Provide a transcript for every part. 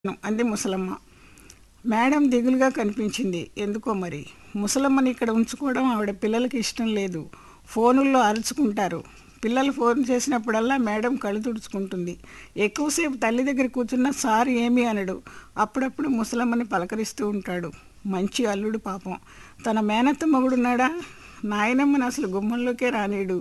అంది ముసలమ్మ మేడం దిగులుగా కనిపించింది ఎందుకో మరి ముసలమ్మని ఇక్కడ ఉంచుకోవడం ఆవిడ పిల్లలకి ఇష్టం లేదు ఫోనుల్లో అరుచుకుంటారు పిల్లలు ఫోన్ చేసినప్పుడల్లా మేడం కళ్ళు తుడుచుకుంటుంది ఎక్కువసేపు తల్లి దగ్గర కూర్చున్న సార్ ఏమీ అనడు అప్పుడప్పుడు ముసలమ్మని పలకరిస్తూ ఉంటాడు మంచి అల్లుడు పాపం తన మేనత్త మొగుడున్నాడా నాయనమ్మని అసలు గుమ్మంలోకే రానీడు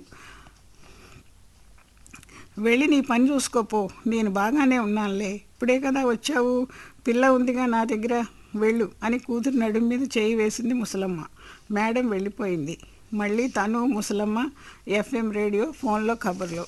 వెళ్ళి నీ పని చూసుకోపో నేను బాగానే ఉన్నానులే ఇప్పుడే కదా వచ్చావు పిల్ల ఉందిగా నా దగ్గర వెళ్ళు అని కూతురు నడుము మీద చేయి వేసింది ముసలమ్మ మేడం వెళ్ళిపోయింది మళ్ళీ తను ముసలమ్మ ఎఫ్ఎం రేడియో ఫోన్లో కబుర్లు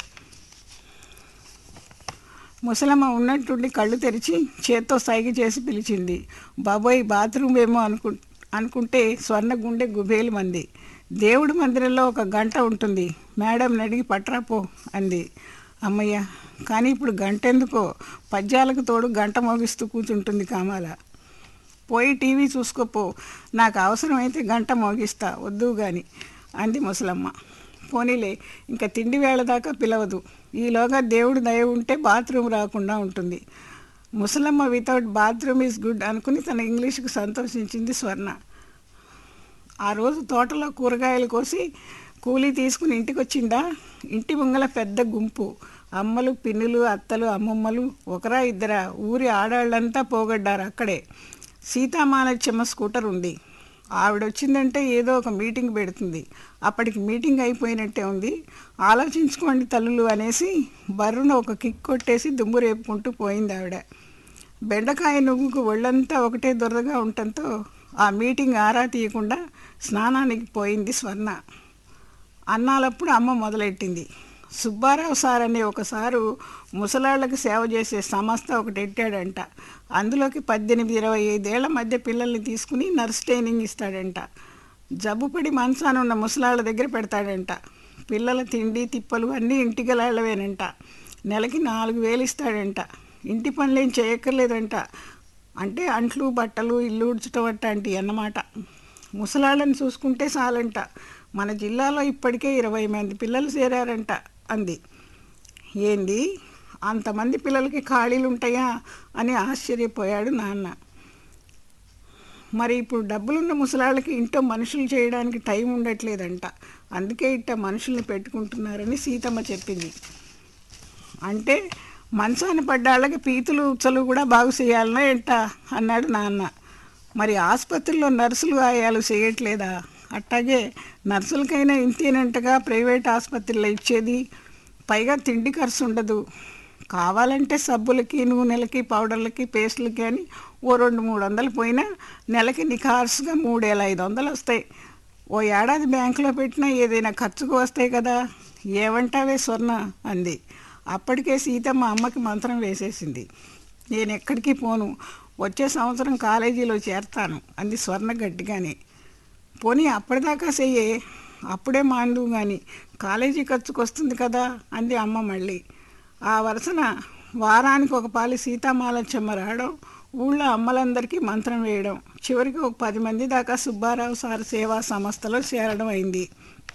ముసలమ్మ ఉన్నట్టుండి కళ్ళు తెరిచి చేత్తో సైగ చేసి పిలిచింది బాబోయ్ బాత్రూమ్ ఏమో అనుకు అనుకుంటే స్వర్ణ గుండె గుబేలు మంది దేవుడి మందిరంలో ఒక గంట ఉంటుంది మేడం అడిగి పట్రాపో అంది అమ్మయ్య కానీ ఇప్పుడు గంట ఎందుకో పద్యాలకు తోడు గంట మోగిస్తూ కూర్చుంటుంది కామాల పోయి టీవీ చూసుకోపో నాకు అవసరమైతే గంట మోగిస్తా వద్దు గాని అంది ముసలమ్మ పోనీలే ఇంకా తిండి వేళ దాకా పిలవదు ఈలోగా దేవుడు దయ ఉంటే బాత్రూమ్ రాకుండా ఉంటుంది ముసలమ్మ వితౌట్ బాత్రూమ్ ఈజ్ గుడ్ అనుకుని తన ఇంగ్లీష్కు సంతోషించింది స్వర్ణ ఆ రోజు తోటలో కూరగాయలు కోసి కూలీ తీసుకుని ఇంటికి వచ్చిందా ఇంటి ముంగల పెద్ద గుంపు అమ్మలు పిన్నులు అత్తలు అమ్మమ్మలు ఒకరా ఇద్దరా ఊరి ఆడాళ్ళంతా పోగొడ్డారు అక్కడే సీతామాలచ్చమ్మ స్కూటర్ ఉంది ఆవిడ వచ్చిందంటే ఏదో ఒక మీటింగ్ పెడుతుంది అప్పటికి మీటింగ్ అయిపోయినట్టే ఉంది ఆలోచించుకోండి తల్లులు అనేసి బర్రున ఒక కిక్ కొట్టేసి దుమ్ము రేపుకుంటూ పోయింది ఆవిడ బెండకాయ నువ్వుకు ఒళ్ళంతా ఒకటే దురదగా ఉండటంతో ఆ మీటింగ్ ఆరా తీయకుండా స్నానానికి పోయింది స్వర్ణ అన్నాలప్పుడు అమ్మ మొదలెట్టింది సుబ్బారావు సార్ అనే ఒకసారు ముసలాళ్ళకి సేవ చేసే సంస్థ ఒకటి ఎట్టాడంట అందులోకి పద్దెనిమిది ఇరవై ఐదేళ్ల మధ్య పిల్లల్ని తీసుకుని నర్స్ ట్రైనింగ్ ఇస్తాడంట జబ్బుపడి మంచాన ఉన్న ముసలాళ్ళ దగ్గర పెడతాడంట పిల్లల తిండి తిప్పలు అన్నీ ఇంటికెళ్ళవేనంట నెలకి నాలుగు వేలు ఇస్తాడంట ఇంటి పనులేం చేయక్కర్లేదంట అంటే అంట్లు బట్టలు ఇల్లు ఉడ్చటం అట్లాంటి అన్నమాట ముసలాళ్ళని చూసుకుంటే చాలంట మన జిల్లాలో ఇప్పటికే ఇరవై మంది పిల్లలు చేరారంట అంది ఏంది అంతమంది పిల్లలకి ఖాళీలు ఉంటాయా అని ఆశ్చర్యపోయాడు నాన్న మరి ఇప్పుడు డబ్బులున్న ముసలాళ్ళకి ఇంట్లో మనుషులు చేయడానికి టైం ఉండట్లేదంట అందుకే ఇట్ట మనుషుల్ని పెట్టుకుంటున్నారని సీతమ్మ చెప్పింది అంటే మంచాన పడ్డాళ్ళకి పీతులు ఉచ్చలు కూడా బాగు చేయాలనా ఏంట అన్నాడు నాన్న మరి ఆసుపత్రిలో నర్సులు ఆయాలు చేయట్లేదా అట్టాగే నర్సులకైనా ఇంతేనంటగా ప్రైవేట్ ఆసుపత్రిలో ఇచ్చేది పైగా తిండి ఖర్చు ఉండదు కావాలంటే సబ్బులకి నూనెలకి పౌడర్లకి పేస్టులకి అని ఓ రెండు మూడు వందలు పోయినా నెలకి నిఖార్సుగా మూడేల ఐదు వందలు వస్తాయి ఓ ఏడాది బ్యాంకులో పెట్టినా ఏదైనా ఖర్చుకు వస్తాయి కదా ఏమంటావే స్వర్ణ అంది అప్పటికే సీతమ్మ అమ్మకి మంత్రం వేసేసింది నేను ఎక్కడికి పోను వచ్చే సంవత్సరం కాలేజీలో చేరతాను అంది స్వర్ణ గట్టిగానే పోనీ అప్పటిదాకా చెయ్యే అప్పుడే మాండు కానీ కాలేజీ ఖర్చుకు వస్తుంది కదా అంది అమ్మ మళ్ళీ ఆ వరుసన వారానికి ఒక పాలి సీతామాలచ్చమ్మ రావడం ఊళ్ళో అమ్మలందరికీ మంత్రం వేయడం చివరికి ఒక పది మంది దాకా సుబ్బారావు సార్ సేవా సంస్థలో చేరడం అయింది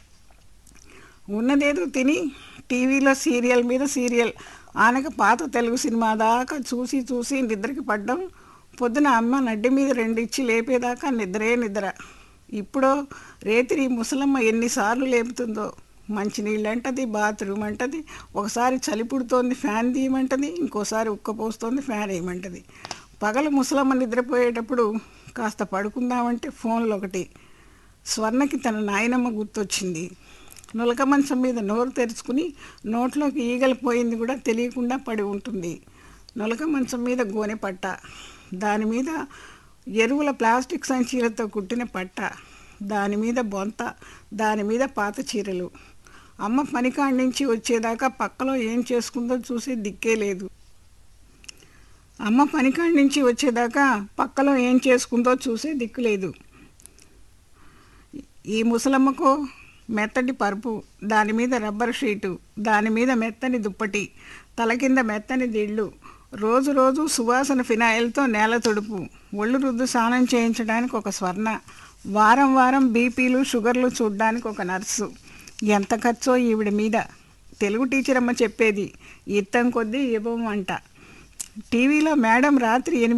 ఉన్నదేదో తిని టీవీలో సీరియల్ మీద సీరియల్ ఆనక పాత తెలుగు సినిమా దాకా చూసి చూసి నిద్రకి పడ్డం పొద్దున అమ్మ నడ్డి మీద రెండు ఇచ్చి లేపేదాకా నిద్రే నిద్ర ఇప్పుడు రేతిరి ముసలమ్మ ఎన్నిసార్లు లేపుతుందో మంచినీళ్ళు అంటది బాత్రూమ్ అంటది ఒకసారి చలి పుడుతోంది ఫ్యాన్ తీయమంటది ఇంకోసారి ఉక్కపోస్తోంది ఫ్యాన్ వేయమంటది పగలు ముసలమ్మ నిద్రపోయేటప్పుడు కాస్త పడుకుందామంటే ఫోన్లు ఒకటి స్వర్ణకి తన నాయనమ్మ గుర్తొచ్చింది నులక మంచం మీద నోరు తెరుచుకుని నోట్లోకి ఈగలు పోయింది కూడా తెలియకుండా పడి ఉంటుంది నులక మంచం మీద గోనె పట్ట దాని మీద ఎరువుల ప్లాస్టిక్ సంచీలతో కుట్టిన పట్ట దాని మీద బొంత దాని మీద పాత చీరలు అమ్మ పనికాడి నుంచి వచ్చేదాకా పక్కలో ఏం చేసుకుందో చూసే దిక్కే లేదు అమ్మ పనికాడి నుంచి వచ్చేదాకా పక్కలో ఏం చేసుకుందో చూసే దిక్కు లేదు ఈ ముసలమ్మకు మెత్తటి పరుపు దాని మీద రబ్బర్ షీటు దాని మీద మెత్తని దుప్పటి తల కింద మెత్తని దిళ్ళు రోజు రోజు సువాసన ఫినాయిల్తో నేల తుడుపు ఒళ్ళు రుద్దు స్నానం చేయించడానికి ఒక స్వర్ణ వారం వారం బీపీలు షుగర్లు చూడ్డానికి ఒక నర్సు ఎంత ఖర్చో ఈవిడ మీద తెలుగు టీచర్ అమ్మ చెప్పేది ఇత్తం కొద్దీ ఇవ్వమంట టీవీలో మేడం రాత్రి ఎనిమిది